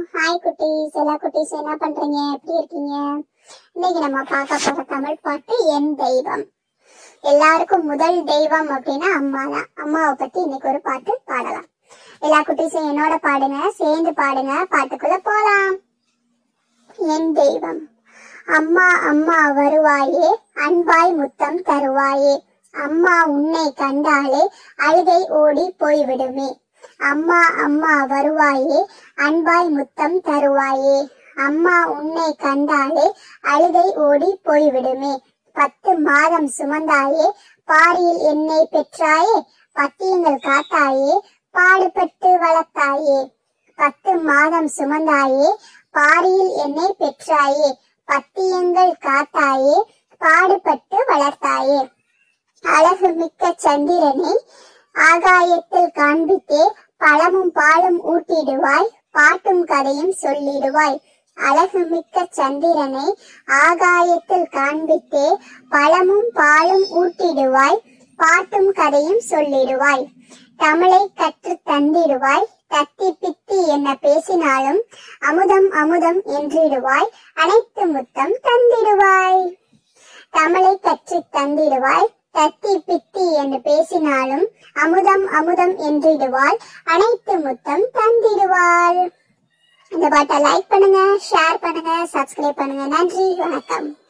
hi குட்டீஸ் எல்லா குட்டீஸ் என்ன பண்றீங்க எப்படி இருக்கீங்க இன்னைக்கு நம்ம பார்க்க போற தமிழ் பாட்டு என் தெய்வம் எல்லாருக்கும் முதல் தெய்வம் அப்படின்னா அம்மா தான் அம்மாவை பத்தி இன்னைக்கு ஒரு பாட்டு பாடலாம் எல்லா குட்டீஸும் என்னோட பாடுங்க சேர்ந்து பாடுங்க பாட்டுக்குள்ள போலாம் என் தெய்வம் அம்மா அம்மா வருவாயே அன்பாய் முத்தம் தருவாயே அம்மா உன்னை கண்டாலே அழுகை ஓடி போய்விடுமே அம்மா அம்மா வருவாயே அன்பாய் முத்தம் தருவாயே அம்மா உன்னை கண்டாலே அழுகை ஓடி போய்விடுமே பத்து மாதம் சுமந்தாயே பாரியில் என்னை பெற்றாயே பத்தியங்கள் காத்தாயே பாடுபட்டு வளர்த்தாயே பத்து மாதம் சுமந்தாயே பாரியில் என்னை பெற்றாயே பத்தியங்கள் காத்தாயே பாடுபட்டு வளர்த்தாயே அழகு மிக்க சந்திரனை ஆகாயத்தில் காண்பித்தே பழமும் பாலும் ஊட்டிடுவாய் பாட்டும் கதையும் சொல்லிடுவாய் அழகு மிக்க சந்திரனை ஆகாயத்தில் காண்பித்தே பழமும் பாலும் ஊட்டிடுவாய் பாட்டும் கதையும் சொல்லிடுவாய் தமிழை கற்று தந்திடுவாய் தத்தி பித்தி என்ன பேசினாலும் அமுதம் அமுதம் என்றிடுவாய் அனைத்து முத்தம் தந்திடுவாய் தமிழை கற்று தந்திடுவாய் தத்தி பித்தி என்று பேசினாலும் அமுதம் அமுதம் என்றிடுவாள் அனைத்து முத்தம் தந்திடுவாள் இந்த பாட்டை லைக் பண்ணுங்க ஷேர் பண்ணுங்க சப்ஸ்கிரைப் பண்ணுங்க நன்றி வணக்கம்